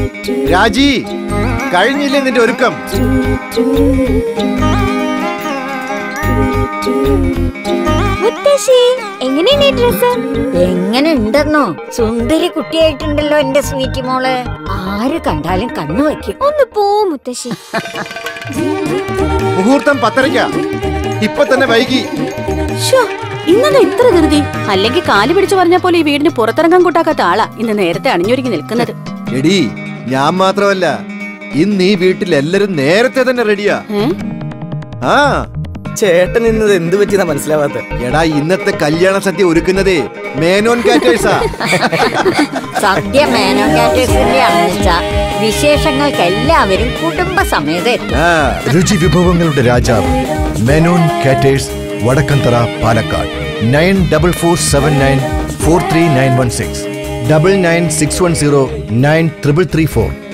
രാജി കഴിഞ്ഞില്ലേ നിന്റെ ഒരുക്കം മുത്തശ്ശി എങ്ങനെയുണ്ട് ഈ ഡ്രസ് എങ്ങനെ ഉണ്ടെന്നോ സുന്ദരി കുട്ടിയായിട്ടുണ്ടല്ലോ എന്റെ സ്വീറ്റ് മോള് ആര് കണ്ടാലും കണ്ണു വയ്ക്കും ഒന്ന് പോ മുത്തശ്ശി മുഹൂർത്തം പത്തരയ്ക്ക ഇപ്പൊ തന്നെ വൈകി ശ്ശോ, ഇന്നെന്താ ഇത്ര ധൃതി അല്ലെങ്കിൽ കാല് പിടിച്ചു പറഞ്ഞ പോലെ ഈ വീടിന് പുറത്തിറങ്ങാൻ കൂട്ടാക്കാത്ത ആളാ ഇന്ന് നേരത്തെ അണിഞ്ഞൊരുങ്ങി നിൽക്കുന്നത് എടി ഞാൻ മാത്രമല്ല ഇന്ന് ഈ വീട്ടിൽ എല്ലാരും നേരത്തെ തന്നെ റെഡിയാ ഏ? ആ ചേട്ടൻ ഇന്നത് എന്ത് പറ്റിയതാ മനസ്സിലാവാത്ത എടാ ഇന്നത്തെ കല്യാണ സദ്യ ഒരുക്കുന്നതേ മേനോൻ കാറ്റേഴ്സാ സദ്യ മേനോ കാറ്റേഴ്സിന്റെ അന്നിച്ച വിശേഷങ്ങൾക്ക് എല്ലാവരും കുടുംബസമേതം എത്തും ആ രുചി വിഭവങ്ങളുടെ രാജാവ് Menon caterers Vadakkanthara Palakkad nine double four seven nine four three nine one six double nine six one zero nine triple three four